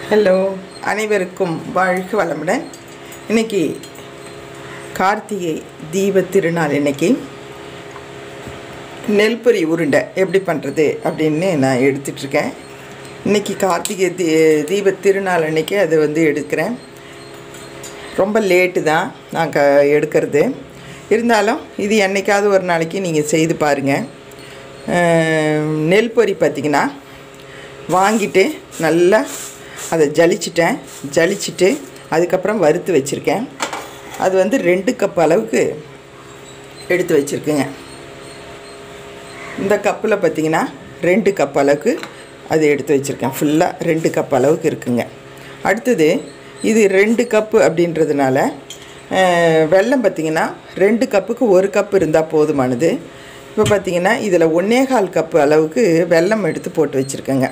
hello அனைவருக்கும் வாழ்க வளமுடன் இன்னைக்கு கார்த்திகை தீப திருநாள் இன்னைக்கு நெல்பொரி உருண்டை எப்படி பண்ணுறது அப்படின்னு நான் எடுத்துட்ருக்கேன் இன்னைக்கு கார்த்திகை தீ தீப திருநாள் அன்னைக்கு அதை வந்து எடுக்கிறேன் ரொம்ப லேட்டு தான் நான் க எடுக்கிறது இருந்தாலும் இது என்னைக்காவது ஒரு நாளைக்கு நீங்கள் செய்து பாருங்கள் நெல் பொரி பார்த்திங்கன்னா வாங்கிட்டு நல்லா அதை ஜலிச்சிட்டேன் ஜலிச்சிட்டு அதுக்கப்புறம் வறுத்து வச்சுருக்கேன் அது வந்து ரெண்டு கப் அளவுக்கு எடுத்து வச்சுருக்குங்க இந்த கப்பில் பார்த்திங்கன்னா ரெண்டு கப் அளவுக்கு அது எடுத்து வச்சுருக்கேன் ஃபுல்லாக ரெண்டு கப் அளவுக்கு இருக்குங்க அடுத்தது இது ரெண்டு கப்பு அப்படின்றதுனால அஹ், வெல்லம் பார்த்திங்கன்னா ரெண்டு கப்புக்கு ஒரு கப் இருந்தால் போதுமானது இப்போ பார்த்திங்கன்னா இதில் ஒன்றே கால் கப்பு அளவுக்கு வெல்லம் எடுத்து போட்டு வச்சுருக்கேங்க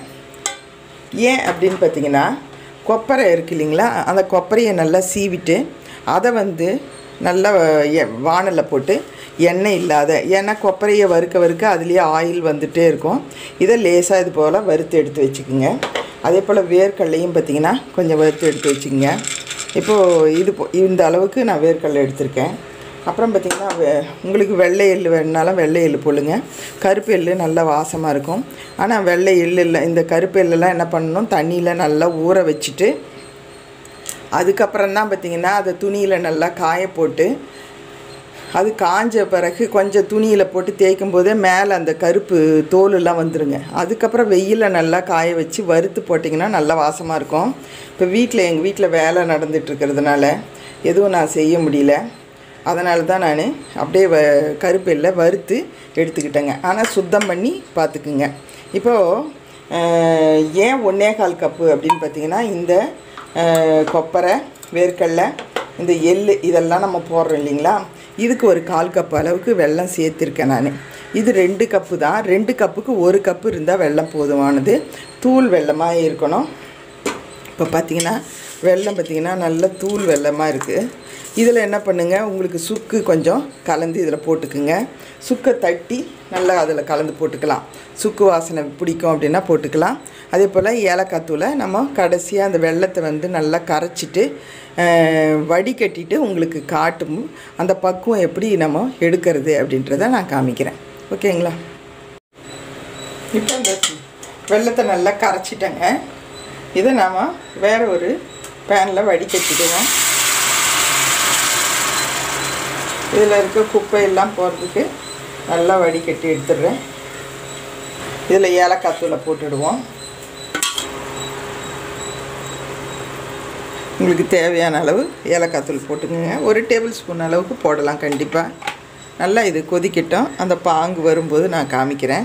ஏன் அப்படின்னு பார்த்தீங்கன்னா கொப்பரை இருக்கு இல்லைங்களா அந்த கொப்பரையை நல்லா சீவிட்டு அதை வந்து நல்லா எ- வாணல்ல போட்டு எண்ணெய் இல்லாத ஏன்னா கொப்பரையை வறுக்க வறுக்க அதுலேயே ஆயில் வந்துட்டே இருக்கும் இதை லேசாக இது போல் வறுத்து எடுத்து வச்சுக்கோங்க அதே போல் வேர்க்கடலையும் பார்த்தீங்கன்னா கொஞ்சம் வறுத்து எடுத்து வச்சுக்கோங்க இப்போது இது போ- இந்த அளவுக்கு நான் வேர்க்கடலை எடுத்திருக்கேன் அப்புறம் பார்த்திங்கன்னா வெ- உங்களுக்கு வெள்ளை எள்ளு வேணுனாலும் வெள்ளை எள்ளு போடுங்க கருப்பு எள்ளு நல்லா வாசமாக இருக்கும் ஆனால் வெள்ளை எள்ளு இல்லை இந்த கருப்பு எள்ளெல்லாம் என்ன பண்ணணும் தண்ணியில் நல்லா ஊற வச்சுட்டு அதுக்கப்புறம் தான் பார்த்திங்கன்னா அதை துணியில் நல்லா காய போட்டு அது காஞ்ச பிறகு கொஞ்சம் துணியில் போட்டு தேய்க்கும் போதே மேலே அந்த கருப்பு தோலெல்லாம் வந்துருங்க அதுக்கப்புறம் வெயிலில் நல்லா காய வச்சு வறுத்து போட்டிங்கன்னா நல்லா வாசமாக இருக்கும் இப்போ வீட்டில் எங்கள் வீட்டில் வேலை நடந்துட்டு இருக்கிறதுனால எதுவும் நான் செய்ய முடியல அதனால தான் நான் அப்படியே வ கருப்பெல்ல வறுத்து எடுத்துக்கிட்டேங்க ஆனால் சுத்தம் பண்ணி பார்த்துக்குங்க இப்போது அஹ், ஏன் ஒன்றே கால் கப்பு அப்படின்னு பார்த்தீங்கன்னா இந்த அஹ், கொப்பரை வேர்க்கடலை இந்த எள்ளு இதெல்லாம் நம்ம போடுறோம் இல்லைங்களா இதுக்கு ஒரு கால் கப் அளவுக்கு வெல்லம் சேர்த்துருக்கேன் நான் இது ரெண்டு கப்பு தான் ரெண்டு கப்புக்கு ஒரு கப்பு இருந்தால் வெல்லம் போதுமானது தூள் வெல்லமாக இருக்கணும் இப்போ பார்த்தீங்கன்னா வெல்லம் பார்த்தீங்கன்னா நல்ல தூள் வெல்லமாக இருக்குது இதில் என்ன பண்ணுங்கள் உங்களுக்கு சுக்கு கொஞ்சம் கலந்து இதில் போட்டுக்குங்க சுக்கை தட்டி நல்லா அதில் கலந்து போட்டுக்கலாம் சுக்கு வாசனை பிடிக்கும் அப்படின்னா போட்டுக்கலாம் அதே போல் ஏலக்காய் தூளை நம்ம கடைசியாக அந்த வெல்லத்தை வந்து நல்லா கரைச்சிட்டு அஹ், வடிகட்டிட்டு உங்களுக்கு காட்டும் அந்த பக்குவம் எப்படி நம்ம எடுக்கிறது அப்படின்றத நான் காமிக்கிறேன் ஓகேங்களா இப்போ இந்த வெல்லத்தை நல்லா கரைச்சிட்டேங்க இதை நாம் வேறு ஒரு பேனில் வடிகட்டிடுவோம் இதில் இருக்க குப்பையெல்லாம் போகிறதுக்கு நல்லா வடிகட்டி எடுத்துடுறேன் இதில் ஏலக்காய் தூளை போட்டுடுவோம் உங்களுக்கு தேவையான அளவு ஏலக்காய் தூள் போட்டுக்கோங்க ஒரு டேபிள் ஸ்பூன் அளவுக்கு போடலாம் கண்டிப்பாக நல்லா இது கொதிக்கட்டும் அந்த பாங்கு வரும்போது நான் காமிக்கிறேன்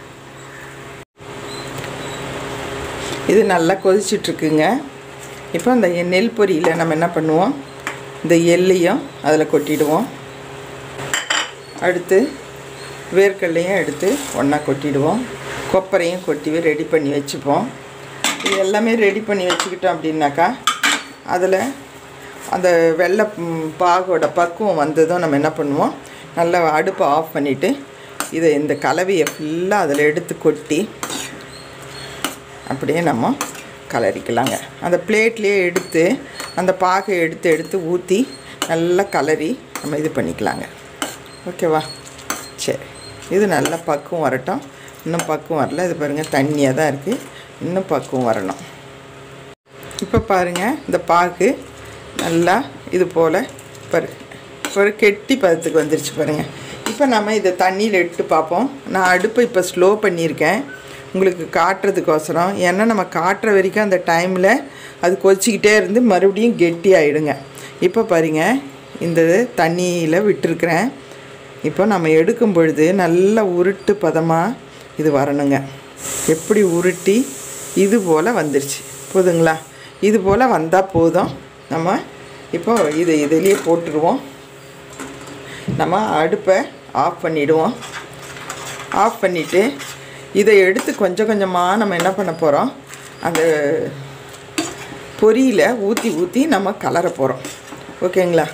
இது நல்லா கொதிச்சிட்ருக்குங்க இப்போ அந்த எ- நெல் பொரியில் நம்ம என்ன பண்ணுவோம் இந்த எள்ளையும் அதில் கொட்டிடுவோம் அடுத்து வேர்க்கடலையும் எடுத்து ஒன்றா கொட்டிடுவோம் கொப்பரையும் கொட்டி ரெடி பண்ணி வச்சுப்போம் இது எல்லாமே ரெடி பண்ணி வச்சுக்கிட்டோம் அப்படின்னாக்கா அதில் அந்த வெள்ளை ம், பாகோட பக்குவம் வந்ததும் நம்ம என்ன பண்ணுவோம் நல்லா அடுப்பை ஆஃப் பண்ணிவிட்டு இதை இந்த கலவையை ஃபுல்லாக அதில் எடுத்து கொட்டி அப்படியே நம்ம கலரிக்கலாங்க அந்த பிளேட்லேயே எடுத்து அந்த பாகை எடுத்து எடுத்து ஊற்றி நல்லா கலரி நம்ம இது பண்ணிக்கலாங்க ஓகேவா சரி இது நல்லா பக்குவம் வரட்டும் இன்னும் பக்குவம் வரல இது பாருங்கள் தண்ணியாக தான் இருக்குது இன்னும் பக்குவம் வரணும் இப்போ பாருங்கள் இந்த பாகு நல்லா இது போல் பாரு ஒரு கெட்டி பதத்துக்கு வந்துருச்சு பாருங்கள் இப்போ நம்ம இதை தண்ணியில் எடுத்து பார்ப்போம் நான் அடுப்பை இப்போ ஸ்லோ பண்ணியிருக்கேன் உங்களுக்கு காட்டுறதுக்கோசரம் ஏன்னா நம்ம காட்டுற வரைக்கும் அந்த டைமில் அது கொதிச்சிக்கிட்டே இருந்து மறுபடியும் கெட்டி ஆகிடுங்க இப்போ பாருங்க இந்த தண்ணியில் விட்டுருக்குறேன் இப்போ நம்ம எடுக்கும் பொழுது நல்ல உருட்டு பதமாக இது வரணுங்க எப்படி உருட்டி இது போல் வந்துருச்சு போதுங்களா இது போல் வந்தால் போதும் நம்ம இப்போ இதை இதிலேயே போட்டுருவோம் நம்ம அடுப்பை ஆஃப் பண்ணிவிடுவோம் ஆஃப் பண்ணிவிட்டு இதை எடுத்து கொஞ்சம் கொஞ்சமாக நம்ம என்ன பண்ண போகிறோம் அந்த பொரியில் ஊற்றி ஊற்றி நம்ம கலர போகிறோம் ஓகேங்களா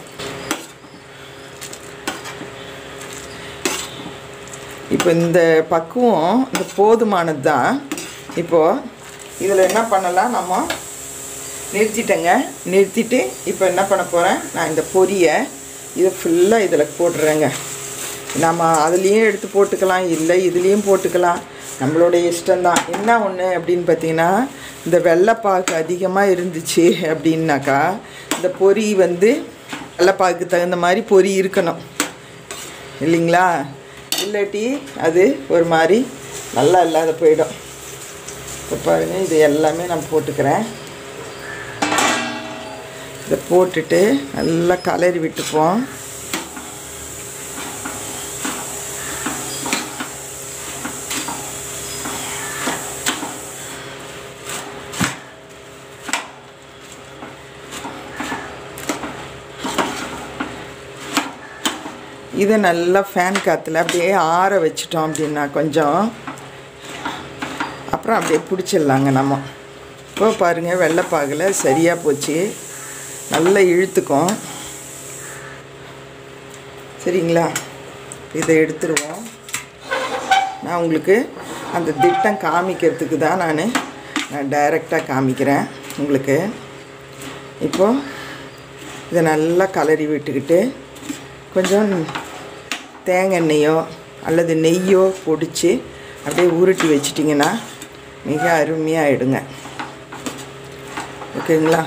இப்போ இந்த பக்குவம் இந்த போதுமானது தான் இப்போது இதில் என்ன பண்ணலாம் நம்ம நிறுத்திட்டேங்க நிறுத்திட்டு இப்போ என்ன பண்ண போகிறேன் நான் இந்த பொரியை இதை ஃபுல்லாக இதில் போட்டுறேங்க நம்ம அதுலேயும் எடுத்து போட்டுக்கலாம் இல்லை இதுலேயும் போட்டுக்கலாம் நம்மளுடைய இஷ்டம்தான் என்ன ஒன்று அப்படின்னு பார்த்தீங்கன்னா இந்த வெள்ளைப்பாக்கு அதிகமாக இருந்துச்சு அப்படின்னாக்கா இந்த பொரி வந்து வெள்ளைப்பாக்கு தகுந்த மாதிரி பொரி இருக்கணும் இல்லைங்களா இல்லாட்டி அது ஒரு மாதிரி நல்லா இல்லாத போயிடும் இப்போ பாருங்கள் இது எல்லாமே நான் போட்டுக்கிறேன் இதை போட்டுட்டு நல்லா கலரி விட்டுப்போம் இதை நல்லா ஃபேன் காற்றுல அப்படியே ஆற வச்சிட்டோம் அப்படின்னா கொஞ்சம் அப்புறம் அப்படியே பிடிச்சிடலாங்க நம்ம இப்போ பாருங்கள் வெள்ளைப்பாகில் சரியாக போச்சு நல்லா இழுத்துக்கும் சரிங்களா இதை எடுத்துருவோம் நான் உங்களுக்கு அந்த திட்டம் காமிக்கிறதுக்கு தான் நான் நான் டைரெக்டாக காமிக்கிறேன் உங்களுக்கு இப்போது இதை நல்லா கலரி விட்டுக்கிட்டு கொஞ்சம் தேங்காய் எண்ணெயோ அல்லது நெய்யோ பொடிச்சு அப்படியே உருட்டி வச்சிட்டிங்கன்னா மிக அருமையாகிடுங்க ஓகேங்களா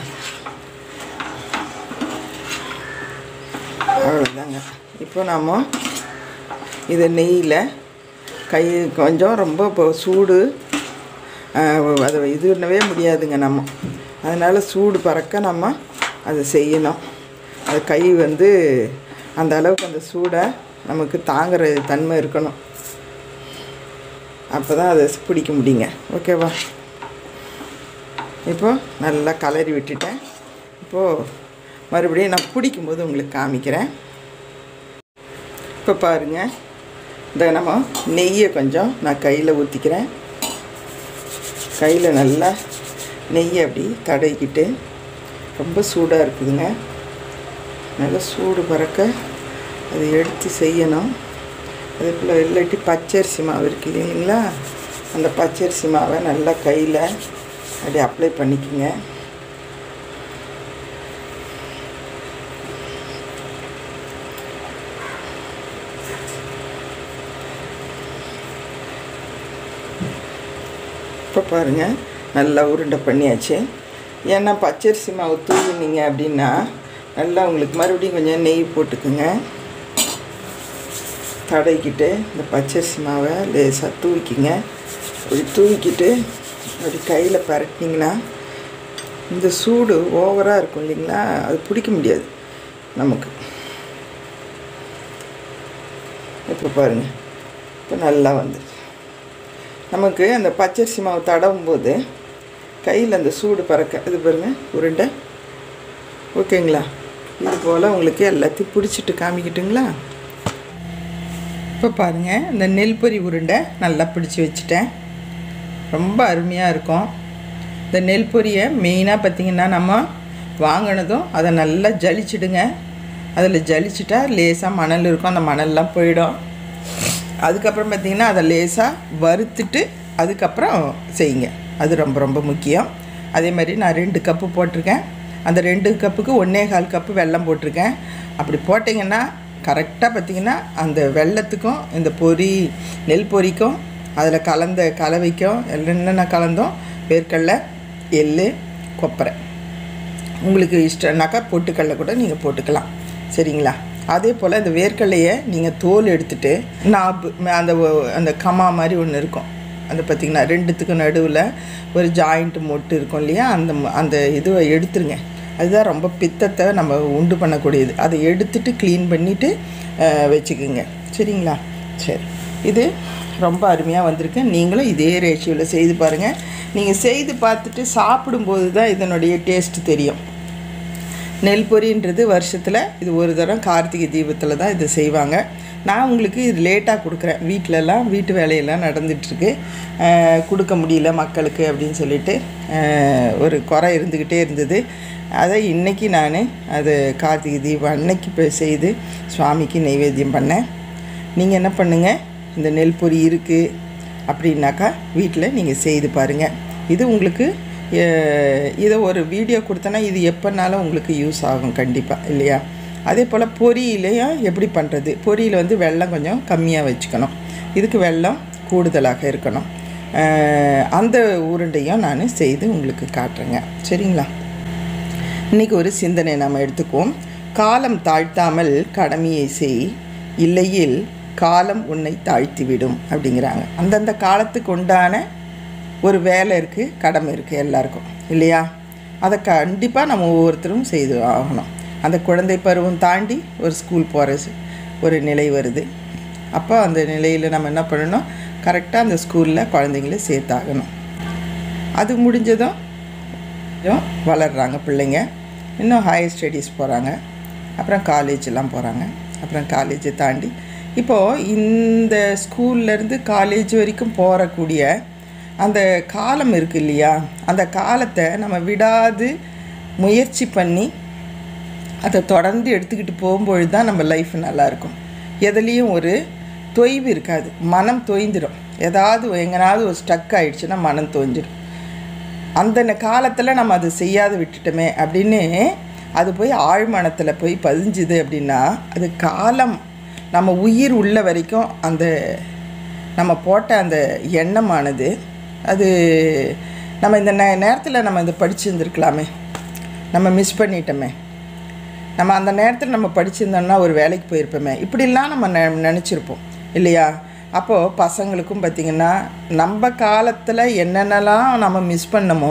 அவ்வளோதாங்க இப்போ நாம் இதை நெய்யில் கை கொஞ்சம் ரொம்ப இப்போ சூடு அதை இது பண்ணவே முடியாதுங்க நம்ம அதனால் சூடு பறக்க நம்ம அதை செய்யணும் அது கை வந்து அந்த அளவுக்கு அந்த சூடை நமக்கு தாங்குற தன்மை இருக்கணும் அப்போ தான் அதை பிடிக்க முடியுங்க ஓகேவா இப்போது நல்லா கலரி விட்டுட்டேன் இப்போது மறுபடியும் நான் பிடிக்கும்போது உங்களுக்கு காமிக்கிறேன் இப்போ பாருங்கள் இந்த நம்ம நெய்யை கொஞ்சம் நான் கையில் ஊற்றிக்கிறேன் கையில் நல்லா நெய்யை அப்படி தடவிக்கிட்டு ரொம்ப சூடாக இருக்குதுங்க நல்லா சூடு பறக்க அதை எடுத்து செய்யணும் அதே போல் இல்லாட்டி பச்சரிசி மாவு இருக்கு இல்லைங்களா அந்த பச்சரிசி மாவை நல்லா கையில் அப்படி அப்ளை பண்ணிக்கோங்க இப்போ பாருங்கள் நல்லா உருண்டை பண்ணியாச்சு ஏன்னா பச்சரிசி மாவு தூவினீங்க அப்படின்னா நல்லா உங்களுக்கு மறுபடியும் கொஞ்சம் நெய் போட்டுக்குங்க தடவிக்கிட்டு இந்த பச்சரிசி மாவை லேசாக தூவிக்கிங்க அப்படி தூவிக்கிட்டு அப்படி கையில் பரட்டினீங்கன்னா இந்த சூடு ஓவராக இருக்கும் இல்லைங்களா அது பிடிக்க முடியாது நமக்கு இப்போ பாருங்கள் இப்போ நல்லா வந்துடுச்சு நமக்கு அந்த பச்சரிசி மாவு தடவும் போது கையில் அந்த சூடு பறக்க இது பாருங்கள் உருண்டை ஓகேங்களா இது போல் உங்களுக்கு எல்லாத்தையும் பிடிச்சிட்டு காமிக்கிட்டுங்களா இப்போ பாருங்கள் இந்த நெல் பொரி உருண்டை நல்லா பிடிச்சி வச்சுட்டேன் ரொம்ப அருமையாக இருக்கும் இந்த நெல் பொரியை மெயினாக பார்த்திங்கன்னா நம்ம வாங்கினதும் அதை நல்லா ஜலிச்சிடுங்க அதில் ஜலிச்சிட்டா லேசாக மணல் இருக்கும் அந்த மணல்லாம் போயிடும் அதுக்கப்புறம் பார்த்திங்கன்னா அதை லேசாக வறுத்துட்டு அதுக்கப்புறம் செய்யுங்க அது ரொம்ப ரொம்ப முக்கியம் அதே மாதிரி நான் ரெண்டு கப்பு போட்டிருக்கேன் அந்த ரெண்டு கப்புக்கு ஒன்றே கால் கப்பு வெல்லம் போட்டிருக்கேன் அப்படி போட்டிங்கன்னா கரெக்டாக பார்த்திங்கன்னா அந்த வெள்ளத்துக்கும் இந்த பொரி நெல் பொரிக்கும் அதில் கலந்த கலவைக்கும் என்னென்ன கலந்தோம் வேர்க்கடலை எள் கொப்பரை உங்களுக்கு இஷ்டம்னாக்கா பொட்டுக்கடலை கூட நீங்கள் போட்டுக்கலாம் சரிங்களா அதே போல் இந்த வேர்க்கடலையை நீங்கள் தோல் எடுத்துட்டு நாப்பு அந்த ஒ- அந்த கமா மாதிரி ஒன்று இருக்கும் அந்த பார்த்திங்கன்னா ரெண்டுத்துக்கும் நடுவில் ஒரு ஜாயிண்ட் மொட்டு இருக்கும் இல்லையா அந்த ம- அந்த இதுவை எடுத்துருங்க அதுதான் ரொம்ப பித்தத்தை நம்ம உண்டு பண்ணக்கூடியது அதை எடுத்துட்டு க்ளீன் பண்ணிவிட்டு வச்சுக்குங்க சரிங்களா சரி இது ரொம்ப அருமையாக வந்திருக்கு நீங்களும் இதே ரேஷியோவில் செய்து பாருங்கள் நீங்கள் செய்து பார்த்துட்டு சாப்பிடும்போது தான் இதனுடைய டேஸ்ட் தெரியும் நெல் பொரின்றது வருஷத்தில் இது ஒரு தரம் கார்த்திகை தீபத்தில் தான் இது செய்வாங்க நான் உங்களுக்கு இது லேட்டாக கொடுக்குறேன் வீட்டிலலாம் வீட்டு வேலையெல்லாம் நடந்துகிட்ருக்கு கொடுக்க முடியல மக்களுக்கு அப்படின்னு சொல்லிட்டு அஹ், ஒரு குறை இருந்துக்கிட்டே இருந்தது அதை இன்றைக்கி நான் அது கார்த்திகை தீபம் அன்னைக்கு போய் செய்து சுவாமிக்கு நைவேத்தியம் பண்ணேன் நீங்கள் என்ன பண்ணுங்கள் இந்த நெல் பொரி இருக்குது அப்படின்னாக்கா வீட்டில் நீங்கள் செய்து பாருங்கள் இது உங்களுக்கு எ- இதை ஒரு வீடியோ கொடுத்தேன்னா இது எப்போனாலும் உங்களுக்கு யூஸ் ஆகும் கண்டிப்பாக இல்லையா அதே போல் பொரியிலையும் எப்படி பண்ணுறது பொரியில் வந்து வெல்லம் கொஞ்சம் கம்மியாக வச்சுக்கணும் இதுக்கு வெல்லம் கூடுதலாக இருக்கணும் அஹ் அந்த உருண்டையும் நான் செய்து உங்களுக்கு காட்டுறேங்க சரிங்களா இன்னைக்கு ஒரு சிந்தனை நாம் எடுத்துக்குவோம் காலம் தாழ்த்தாமல் கடமையை செய் இல்லையில் காலம் உன்னை தாழ்த்திவிடும் அப்படிங்கிறாங்க அந்தந்த காலத்துக்கு உண்டான ஒரு வேலை இருக்குது கடமை இருக்குது எல்லாருக்கும் இல்லையா அதை கண்டிப்பாக நம்ம ஒவ்வொருத்தரும் செய்து ஆகணும் அந்த குழந்தை பருவம் தாண்டி ஒரு ஸ்கூல் போகிற ஒரு நிலை வருது அப்போ அந்த நிலையில் நம்ம என்ன பண்ணணும் கரெக்டாக அந்த ஸ்கூலில் குழந்தைங்கள சேர்த்தாகணும் அது முடிஞ்சதும் கொஞ்சம் வளர்கிறாங்க பிள்ளைங்க இன்னும் ஹையர் ஸ்டடீஸ் போகிறாங்க அப்புறம் காலேஜெலாம் போகிறாங்க அப்புறம் காலேஜை தாண்டி இப்போது இந்த ஸ்கூல்லேருந்து காலேஜ் வரைக்கும் போகக்கூடிய அந்த காலம் இருக்கு இல்லையா அந்த காலத்தை நம்ம விடாது முயற்சி பண்ணி அதை தொடர்ந்து எடுத்துக்கிட்டு போகும்பொழுது தான் நம்ம லைஃப் நல்லாயிருக்கும் எதுலேயும் ஒரு தொய்வு இருக்காது மனம் தொய்ந்துடும் ஏதாவது எங்கனாவது ஒரு ஸ்டக் ஆயிடுச்சுன்னா மனம் தொய்ஞ்சிடும் அந்த காலத்தில் நம்ம அதை செய்யாத விட்டுட்டோமே அப்படின்னு அது போய் ஆழ்மனத்தில் போய் பதிஞ்சுது அப்படின்னா அது காலம் நம்ம உயிர் உள்ள வரைக்கும் அந்த நம்ம போட்ட அந்த எண்ணமானது அது நம்ம இந்த நே நேரத்தில் நம்ம இதை படிச்சிருந்துருக்கலாமே நம்ம மிஸ் பண்ணிட்டோமே நம்ம அந்த நேரத்தில் நம்ம படிச்சிருந்தோம்னா ஒரு வேலைக்கு போயிருப்போமே இப்படிலாம் நம்ம நெ நினச்சிருப்போம் இல்லையா அப்போது பசங்களுக்கும் பார்த்திங்கன்னா நம்ம காலத்தில் என்னென்னலாம் நம்ம மிஸ் பண்ணமோ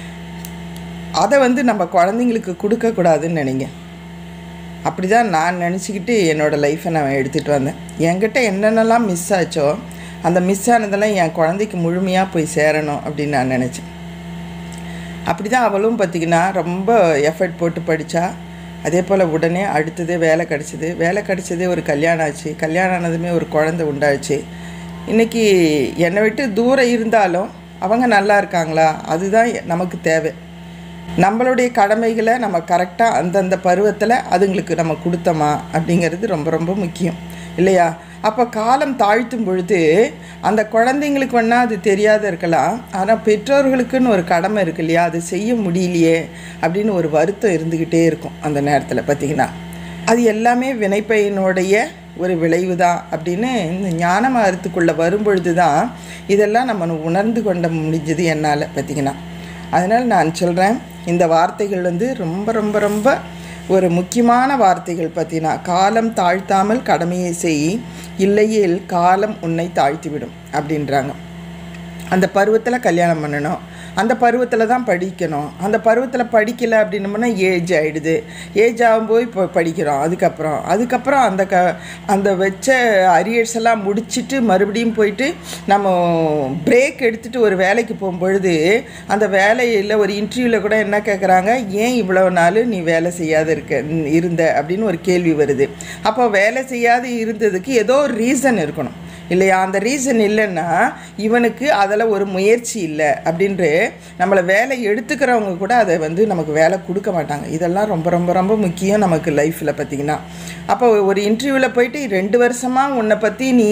அதை வந்து நம்ம குழந்தைங்களுக்கு கொடுக்கக்கூடாதுன்னு நினைங்க அப்படி தான் நான் நினச்சிக்கிட்டு என்னோடய லைஃப்பை நான் எடுத்துகிட்டு வந்தேன் என்கிட்ட என்னென்னலாம் மிஸ் ஆச்சோ அந்த மிஸ் ஆனதெல்லாம் என் குழந்தைக்கு முழுமையாக போய் சேரணும் அப்படின்னு நான் நினச்சேன் அப்படி தான் அவளும் பார்த்திங்கன்னா ரொம்ப எஃபர்ட் போட்டு படித்தா அதே போல் உடனே அடுத்தது வேலை கிடச்சிது வேலை கிடச்சதே ஒரு கல்யாணம் ஆச்சு கல்யாணம் ஆனதுமே ஒரு குழந்தை உண்டாச்சு இன்றைக்கி என்னை விட்டு தூரம் இருந்தாலும் அவங்க நல்லா இருக்காங்களா அதுதான் நமக்கு தேவை நம்மளுடைய கடமைகளை நம்ம கரெக்டாக அந்தந்த பருவத்தில் அதுங்களுக்கு நம்ம கொடுத்தோமா அப்படிங்கிறது ரொம்ப ரொம்ப முக்கியம் இல்லையா அப்போ காலம் தாழ்த்தும் பொழுது அந்த குழந்தைங்களுக்கு வேணா அது தெரியாத இருக்கலாம் ஆனால் பெற்றோர்களுக்குன்னு ஒரு கடமை இருக்கு இல்லையா அது செய்ய முடியலையே அப்படின்னு ஒரு வருத்தம் இருந்துக்கிட்டே இருக்கும் அந்த நேரத்தில் பார்த்திங்கன்னா அது எல்லாமே வினைப்பையனுடைய ஒரு விளைவு தான் அப்படின்னு இந்த ஞான மரத்துக்குள்ளே வரும்பொழுது தான் இதெல்லாம் நம்ம உணர்ந்து கொண்ட முடிஞ்சது என்னால் பார்த்திங்கன்னா அதனால் நான் சொல்கிறேன் இந்த வார்த்தைகள் வந்து ரொம்ப ரொம்ப ரொம்ப ஒரு முக்கியமான வார்த்தைகள் பார்த்தீங்கன்னா காலம் தாழ்த்தாமல் கடமையை செய் இல்லையேல் காலம் உன்னை தாழ்த்திவிடும் அப்படின்றாங்க அந்த பருவத்தில் கல்யாணம் பண்ணணும் அந்த பருவத்தில் தான் படிக்கணும் அந்த பருவத்தில் படிக்கலை அப்படின்னோம்னா ஏஜ் ஆகிடுது ஏஜ் ஆகும்போது இப்போ படிக்கிறோம் அதுக்கப்புறம் அதுக்கப்புறம் அந்த க அந்த வச்ச அரியர்ஸ் எல்லாம் முடிச்சுட்டு மறுபடியும் போயிட்டு நம்ம பிரேக் எடுத்துகிட்டு ஒரு வேலைக்கு போகும்பொழுது அந்த வேலையில் ஒரு இன்டர்வியூவில் கூட என்ன கேட்குறாங்க ஏன் இவ்வளோ நாள் நீ வேலை செய்யாத இருக்க இருந்த அப்படின்னு ஒரு கேள்வி வருது அப்போ வேலை செய்யாது இருந்ததுக்கு ஏதோ ஒரு ரீசன் இருக்கணும் இல்லையா அந்த ரீசன் இல்லைன்னா இவனுக்கு அதில் ஒரு முயற்சி இல்லை அப்படின்ட்டு நம்மளை வேலை எடுத்துக்கிறவங்க கூட அதை வந்து நமக்கு வேலை கொடுக்க மாட்டாங்க இதெல்லாம் ரொம்ப ரொம்ப ரொம்ப முக்கியம் நமக்கு லைஃப்பில் பார்த்திங்கன்னா அப்போ ஒரு இன்டர்வியூவில் போயிட்டு ரெண்டு வருஷமாக உன்னை பற்றி நீ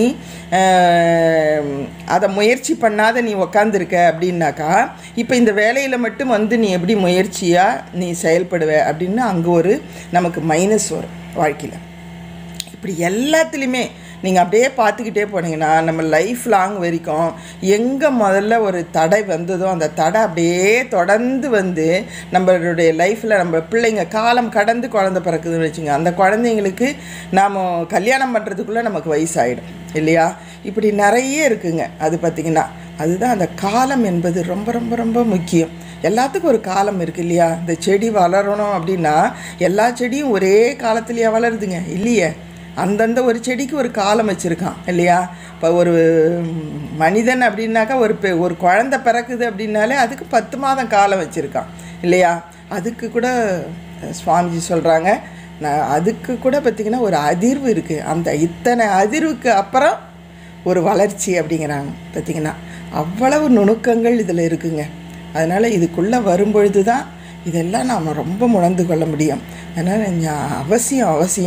ஆஹ், அதை முயற்சி பண்ணாத நீ உக்காந்துருக்க அப்படின்னாக்கா இப்போ இந்த வேலையில் மட்டும் வந்து நீ எப்படி முயற்சியாக நீ செயல்படுவ அப்படின்னு அங்கே ஒரு நமக்கு மைனஸ் வரும் வாழ்க்கையில் இப்படி எல்லாத்துலேயுமே நீங்கள் அப்படியே பார்த்துக்கிட்டே போனீங்கன்னா நம்ம லைஃப் லாங் வரைக்கும் எங்கே முதல்ல ஒரு தடை வந்ததோ அந்த தடை அப்படியே தொடர்ந்து வந்து நம்மளுடைய லைஃப்பில் நம்ம பிள்ளைங்க காலம் கடந்து குழந்த பிறக்குதுன்னு வச்சுங்க அந்த குழந்தைங்களுக்கு நாம் கல்யாணம் பண்ணுறதுக்குள்ளே நமக்கு வயசாயிடும் இல்லையா இப்படி நிறைய இருக்குங்க அது பார்த்திங்கன்னா அதுதான் அந்த காலம் என்பது ரொம்ப ரொம்ப ரொம்ப முக்கியம் எல்லாத்துக்கும் ஒரு காலம் இருக்குது இல்லையா இந்த செடி வளரணும் அப்படின்னா எல்லா செடியும் ஒரே காலத்துலேயே வளருதுங்க இல்லையே அந்தந்த ஒரு செடிக்கு ஒரு காலம் வச்சுருக்கான் இல்லையா இப்போ ஒரு மனிதன் அப்படின்னாக்கா ஒரு பெ ஒரு குழந்த பிறக்குது அப்படின்னாலே அதுக்கு பத்து மாதம் காலம் வச்சுருக்கான் இல்லையா அதுக்கு கூட சுவாமிஜி சொல்கிறாங்க நான் அதுக்கு கூட பார்த்திங்கன்னா ஒரு அதிர்வு இருக்குது அந்த இத்தனை அதிர்வுக்கு அப்புறம் ஒரு வளர்ச்சி அப்படிங்கிறாங்க பார்த்திங்கன்னா அவ்வளவு நுணுக்கங்கள் இதில் இருக்குங்க அதனால் இதுக்குள்ளே வரும்பொழுது தான் இதெல்லாம் நாம் ரொம்ப உணர்ந்து கொள்ள முடியும் அதனால் ஞா- அவசியம் அவசியம்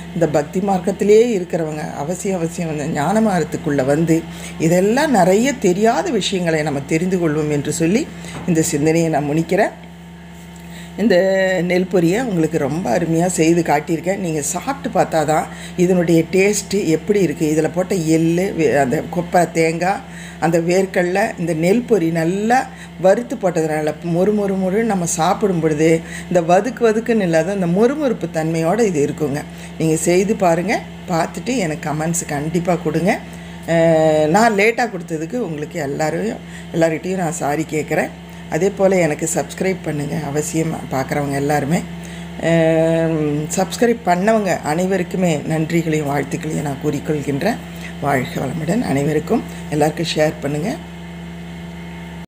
இந்த பக்தி மார்க்கத்திலே இருக்கிறவங்க அவசியம் அவசியம் வந்து ஞான மார்க்கத்துக்குள்ளே வந்து இதெல்லாம் நிறைய தெரியாத விஷயங்களை நம்ம தெரிந்து கொள்வோம் என்று சொல்லி இந்த சிந்தனையை நான் முடிக்கிறேன் இந்த நெல் பொரியை உங்களுக்கு ரொம்ப அருமையாக செய்து காட்டியிருக்கேன் நீங்கள் சாப்பிட்டு பார்த்தா தான் இதனுடைய டேஸ்ட்டு எப்படி இருக்குது இதில் போட்ட எள் வே- அந்த கொப்பை தேங்காய் அந்த வேர்க்கடலை இந்த நெல் பொரி நல்லா வறுத்து போட்டதுனால மொறு மொறு மொறு நம்ம சாப்பிடும் பொழுது இந்த வதுக்கு வதுக்குன்னு இல்லாத இந்த மொறுமொறுப்பு தன்மையோடு இது இருக்குங்க நீங்கள் செய்து பாருங்கள் பார்த்துட்டு எனக்கு கமெண்ட்ஸ் கண்டிப்பாக கொடுங்க அஹ் நான் லேட்டாக கொடுத்ததுக்கு உங்களுக்கு எல்லாரும் எல்லார்கிட்டையும் நான் சாரி கேட்குறேன் அதே போல் எனக்கு சப்ஸ்கிரைப் பண்ணுங்கள் அவசியம் பார்க்குறவங்க எல்லாருமே சப்ஸ்கிரைப் பண்ணவங்க அனைவருக்குமே நன்றிகளையும் வாழ்த்துக்களையும் நான் கூறிக்கொள்கின்றேன் வாழ்க வளமுடன் அனைவருக்கும் எல்லாருக்கும் ஷேர் பண்ணுங்கள்